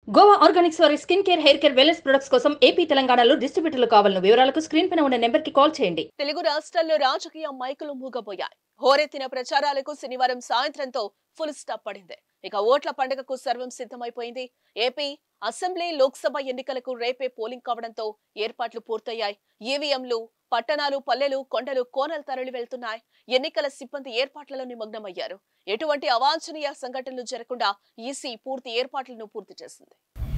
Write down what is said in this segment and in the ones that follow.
Goa organics వారి skin care hair care wellness products కోసం AP తెలంగాణలో డిస్ట్రిబ్యూటర్లు కావాలను వివరాలకు స్క్రీన్ పైన ఉన్న నెంబర్ కి కాల్ చేయండి తెలుగు రాష్ట్రాల్లో రాజకీయ మైకులు మూగబోయాయి హోరెత్తిన ప్రచారాలకు శనివారం సాయంత్రంతో ఫుల్ స్టాప్ పడింది ఇక ఓట్ల పండుగకు సర్వం సిద్ధమైపోయింది ఏపీ అసెంబ్లీ లోక్సభ ఎన్నికలకు రేపే పోలింగ్ కావడంతో ఏర్పాట్లు పూర్తయ్యాయి ఈవీఎంలు పట్టణాలు పల్లెలు కొండలు కోనలు తరలి వెళ్తున్నాయి ఎన్నికల సిబ్బంది ఏర్పాట్లలో నిమగ్నమయ్యారు ఎటువంటి అవాంఛనీయ సంఘటనలు జరగకుండా ఈసీ పూర్తి ఏర్పాట్లను పూర్తి చేసింది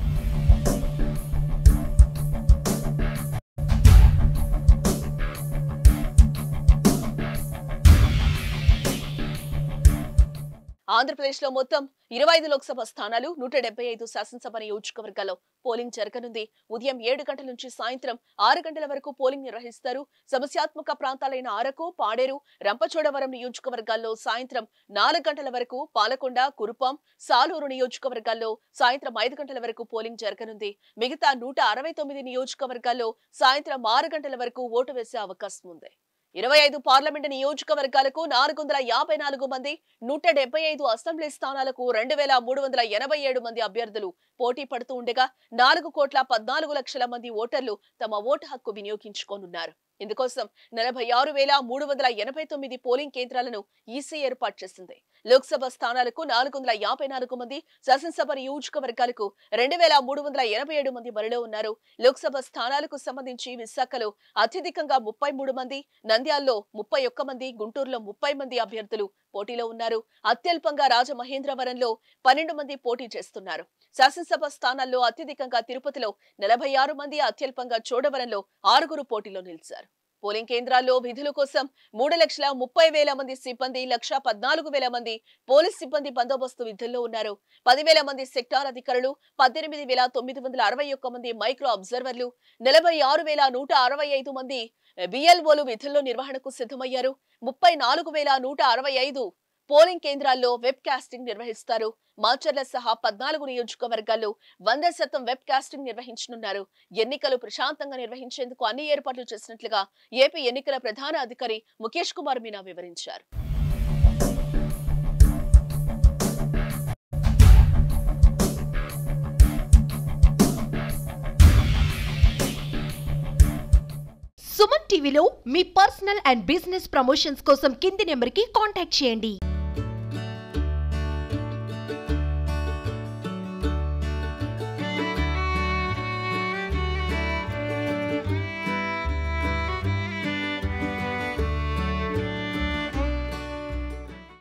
ఆంధ్రప్రదేశ్ లో మొత్తం ఇరవై ఐదు లోక్సభ స్థానాలు నూట డెబ్బై ఐదు శాసనసభ నియోజకవర్గాల్లో పోలింగ్ జరగనుంది ఉదయం ఏడు గంటల నుంచి సాయంత్రం ఆరు గంటల వరకు పోలింగ్ నిర్వహిస్తారు సమస్యాత్మక ప్రాంతాలైన ఆరకు పాడేరు రంపచోడవరం నియోజకవర్గాల్లో సాయంత్రం నాలుగు గంటల వరకు పాలకొండ కురుపాం సాలూరు నియోజకవర్గాల్లో సాయంత్రం ఐదు గంటల వరకు పోలింగ్ జరగనుంది మిగతా నూట అరవై తొమ్మిది నియోజకవర్గాల్లో సాయంత్రం ఆరు గంటల వరకు ఓటు వేసే అవకాశం ఉంది ఇరవై ఐదు పార్లమెంటు నియోజకవర్గాలకు నాలుగు వందల యాభై నాలుగు మంది నూట డెబ్బై ఐదు అసెంబ్లీ స్థానాలకు రెండు వేల మూడు వందల ఎనభై ఏడు మంది అభ్యర్థులు పోటీ పడుతూ ఉండగా నాలుగు కోట్ల పద్నాలుగు లక్షల మంది ఓటర్లు తమ ఓటు హక్కు వినియోగించుకోనున్నారు ఇందుకోసం నలభై ఆరు వేల మూడు వందల ఎనభై తొమ్మిది పోలింగ్ కేంద్రాలను ఈసీ ఏర్పాటు చేసింది లోక్సభ స్థానాలకు నాలుగు వందల యాభై నాలుగు మంది శాసనసభ నియోజకవర్గాలకు రెండు వేల మూడు వందల ఎనభై ఏడు మంది బరిలో ఉన్నారు లోక్సభ స్థానాలకు సంబంధించి విశాఖలో అత్యధికంగా ముప్పై మూడు మంది నంద్యాల్లో ముప్పై ఒక్క మంది గుంటూరులో ముప్పై మంది అభ్యర్థులు పోటీలో ఉన్నారు అత్యల్పంగా రాజమహేంద్రవరంలో పన్నెండు మంది పోటీ చేస్తున్నారు శాసనసభ స్థానాల్లో అత్యధికంగా తిరుపతిలో నలభై ఆరు మంది అత్యల్పంగా చోడవరంలో ఆరుగురు పోటీలో నిలిచారు పోలింగ్ కేంద్రాల్లో విధుల కోసం మూడు లక్షల ముప్పై వేల మంది సిబ్బంది లక్ష పద్నాలుగు వేల మంది పోలీస్ సిబ్బంది బందోబస్తు విధుల్లో ఉన్నారు పదివేల మంది సెక్టార్ అధికారులు పద్దెనిమిది వేల తొమ్మిది వందల అరవై ఒక్క మంది మైక్రో అబ్జర్వర్లు నలభై ఆరు వేల నూట అరవై ఐదు మంది బిఎల్ఓలు విధుల్లో నిర్వహణకు సిద్ధమయ్యారు ముప్పై నాలుగు వేల నూట అరవై ఐదు పోలింగ్ కేంద్రాల్లో వెబ్ కాస్టింగ్ నిర్వహిస్తారు మాచర్ల సహా పద్నాలుగు నియోజకవర్గాల్లో వంద శాతం వెబ్ కాస్టింగ్ నిర్వహించనున్నారు ఎన్నికలు ప్రశాంతంగా నిర్వహించేందుకు అన్ని ఏర్పాట్లు చేసినట్లుగా ఏపీ ఎన్నికల ప్రధాన అధికారి ముఖేష్ కుమార్ మీనా వివరించారు సుమన్ టీవీలో మీ పర్సనల్ అండ్ బిజినెస్ ప్రమోషన్స్ కోసం కింది నెంబర్కి కాంటాక్ట్ చేయండి